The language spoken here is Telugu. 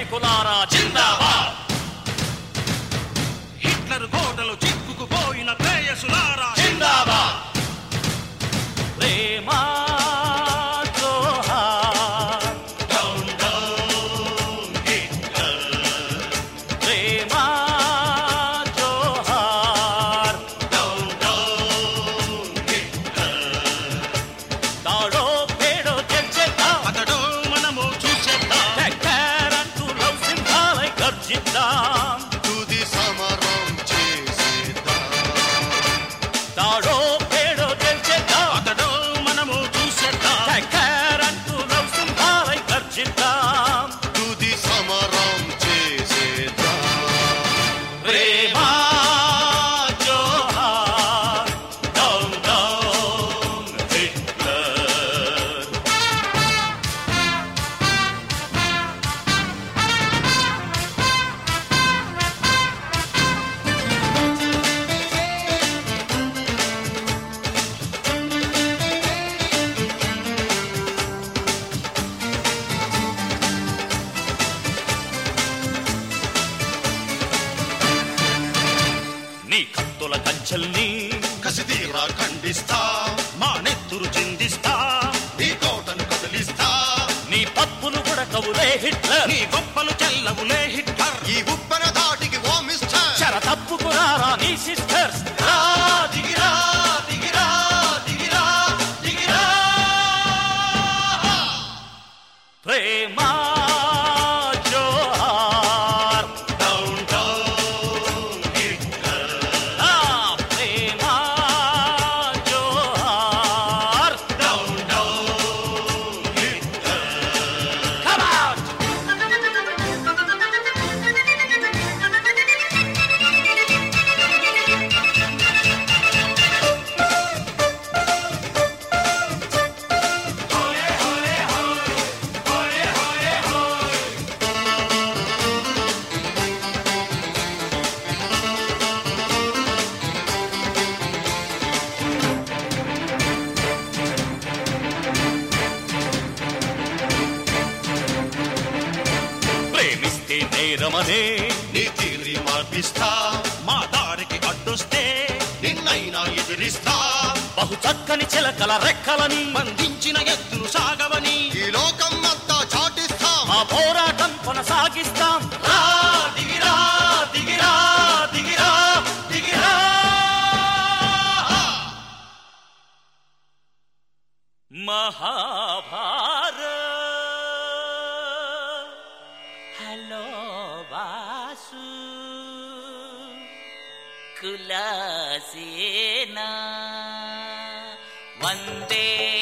సైనికులారా జిందాబాద్ హిట్లర్ గోడలు చిక్కుకుపోయిన ప్రేయసులారా జిందాబాద్ ప్రేమ జోహార్ డౌన్ డౌన్ హిట్లర్ ప్రేమ జోహార్ డౌన్ డౌన్ హిట్లర్ తాడో పేడో తెచ్చేద్దాం అతడో మనము చూసేద్దాం టెక్కరంటూ లవ్ సింహాలై గర్జిద్దాం తుది సమరం చేసేద్దాం తాడో పేడో తెచ్చేద్దాం అతడో మనము చూసేద్దాం టెక్కరంటూ లవ్ సింహాలై గర్జిద్దాం తుది సమరం చేసేద్దాం ప్రేమ జోహార్ డౌన్ డౌన్ హిట్లర్ నీ కత్తుల కంచెల్ని కసిదీరా ఖండిస్తా మా నెత్తురు చిందిస్తా నీ కోటను కదిలిస్తా నీ తప్పులు కూడా కవులే హిట్లర్ నీ గొప్పలు చెల్లవులే హిట్లర్ ఈ ఉప్పెన దాటికి ఓ మిస్టర్ చెర తప్పుకురారా నీ సిస్టర్స్ రా దిగిరా దిగిరా దిగిరా దిగిరా ప్రేమ జోహార్ డౌన్ డౌన్ హిట్లర్ ఆ ప్రేమ జోహార్ down down Hitler come on ప్రేమిస్తే నేరమనే నీ తీరి మార్పిస్తా మా దారికి అడ్డొస్తే నిన్నైనా ఎదిరిస్తా బహు చక్కని చిలకల రెక్కలని బంధించిన ఎత్తులు సాగవని ఈ లోకం అంతా చాటిస్తాం ఆ పోరాటం కొనసాగిస్తాం రా దిగిరా దిగిరా దిగిరా దిగిరా మహాభారత్ హలో వాసు కులసేనా వందే